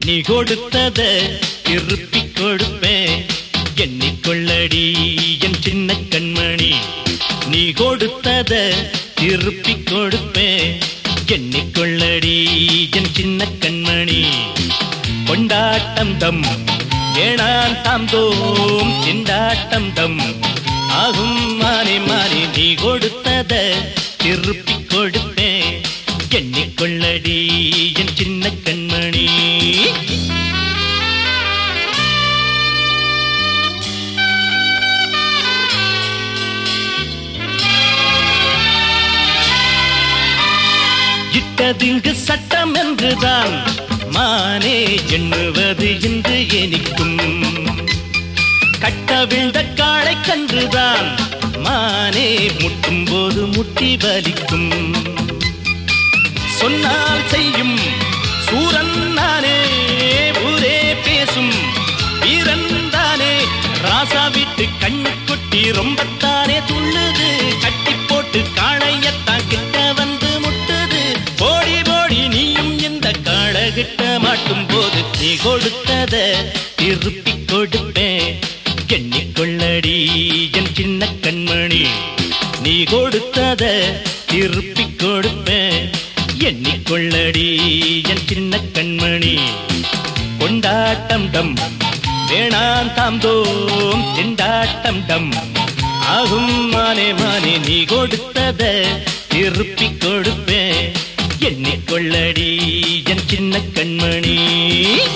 நீ கொடுத்தத திருப்பிக் கொடுப்பேன் எண்ணிக்கொள்ளடி என் சின்ன கண்மணி நீ கொடுத்தத திருப்பிக் கொடுப்பேன் எண்ணிக்கொள்ளடி என் சின்ன கண்மணி கொண்டாட்டம் தம் வேணான் தாம் தோம் திண்டாட்டம் தம் ஆகும் மாறி மாறி நீ கொடுத்தத திருப்பிக் கொடுப்பேன் எண்ணிக்கொள்ளடி என் சின்ன கண்மணி இட்டதிங்கு சட்டம் என்றுதான் மானே எண்ணுவது என்று எனிக்கும் கட்டவிழ்ந்த காளை கன்றுதான் மானே முட்டும் போது முட்டி வலிக்கும் சொன்னால் செய்யும் சூரன் நானே ஊரே பேசும் வீரன் தானே ராசா வீட்டு கண்ணு குட்டி ரொம்பத்தானே துள்ளுது கட்டி போட்டு காளையத்தான் கிட்ட வந்து முட்டுது போடி போடி நீயும் இந்த காளகிட்ட மாட்டும் போது நீ கொடுத்தத திருப்பிக் கொடுப்பேன் எண்ணிக்கொள்ளடி என் சின்ன கண்மணி நீ கொடுத்தத திருப்பிக் கொடுப்பேன் எண்ணிக்கொள்ளடி என் சின்ன கண்மணி கொண்டாட்டம் டம் வேணாம் தாம் தோம் திண்டாட்டம் டம் ஆகும் மானே மானே நீ கொடுத்தத திருப்பிக் கொடுப்பேன் எண்ணிக்கொள்ளடி என் சின்ன கண்மணி